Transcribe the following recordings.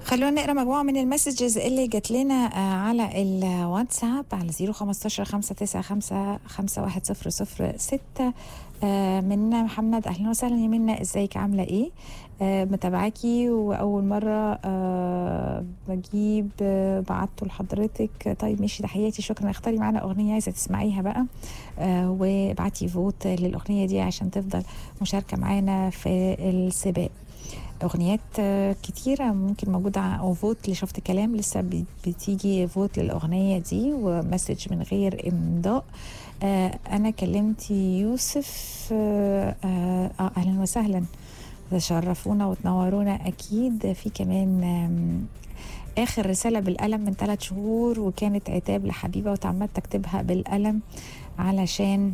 خلونا نقرا مجموعه من المسجز اللي جات لنا آه، على الواتساب على 015 595 5100 آه، منا محمد اهلا وسهلا يا منا ازيك عامله ايه آه، متابعاكي واول مره آه، بجيب آه، بعته لحضرتك طيب ماشي تحياتي شكرا اختاري معانا اغنيه عايزه تسمعيها بقى آه، وابعتي فوت للاغنيه دي عشان تفضل مشاركه معانا في السباق اغنيات آه، كتيره ممكن موجوده ع- او فوت لشفت كلام لسه بي- بتيجي فوت للاغنيه دي ومسج من غير امضاء آه، انا كلمت يوسف آه، آه، آه، اهلا وسهلا تشرفونا وتنورونا اكيد في كمان آم، اخر رساله بالقلم من ثلاث شهور وكانت عتاب لحبيبه وتعمدت اكتبها بالقلم علشان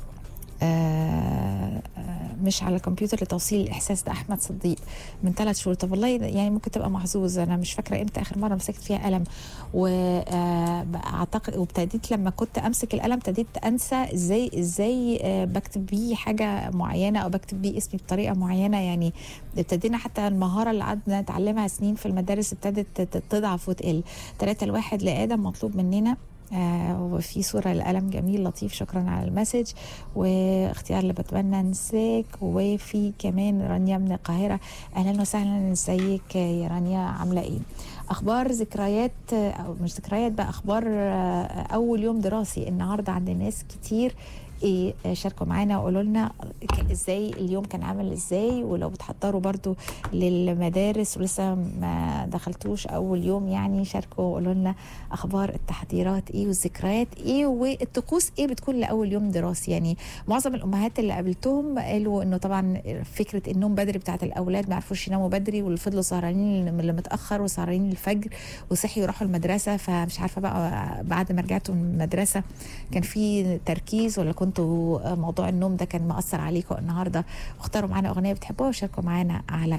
آه، آه، مش على الكمبيوتر لتوصيل الاحساس ده احمد صديق من ثلاث شهور طب والله ده يعني ممكن تبقى محظوظ انا مش فاكره امتى اخر مره مسكت فيها قلم واعتقد وابتديت لما كنت امسك القلم ابتديت انسى ازاي ازاي آه، بكتب بيه حاجه معينه او بكتب بيه اسمي بطريقه معينه يعني ابتدينا حتى المهاره اللي قعدنا نتعلمها سنين في المدارس ابتدت تت- تضعف وتقل ثلاثة الواحد لآدم مطلوب مننا آه وفي صورة لقلم جميل لطيف شكرا على المسج واختيار اللي بتمنى انساك وفي كمان رانيا من القاهرة اهلا وسهلا ازيك يا رانيا عاملة ايه اخبار ذكريات او مش ذكريات بقى اخبار آه، اول يوم دراسي النهارده عند ناس كتير ايه آه، شاركوا معانا وقولوا لنا ك- ازاي اليوم كان عامل ازاي ولو بتحضروا برضو للمدارس ولسه ما دخلتوش اول يوم يعني شاركوا وقولوا لنا اخبار التحضيرات ايه والذكريات ايه والطقوس ايه بتكون لاول يوم دراسي يعني معظم الامهات اللي قابلتهم قالوا انه طبعا فكره النوم بدري بتاعت الاولاد ما عرفوش يناموا بدري واللي فضلوا سهرانين من اللي متاخر وسهرانين الفجر وصحيوا يروحوا المدرسه فمش عارفه بقى بعد ما رجعتوا من المدرسه كان في تركيز ولا كنتوا موضوع النوم ده كان مأثر عليكم النهارده اختاروا معانا اغنيه بتحبوها وشاركوا معانا على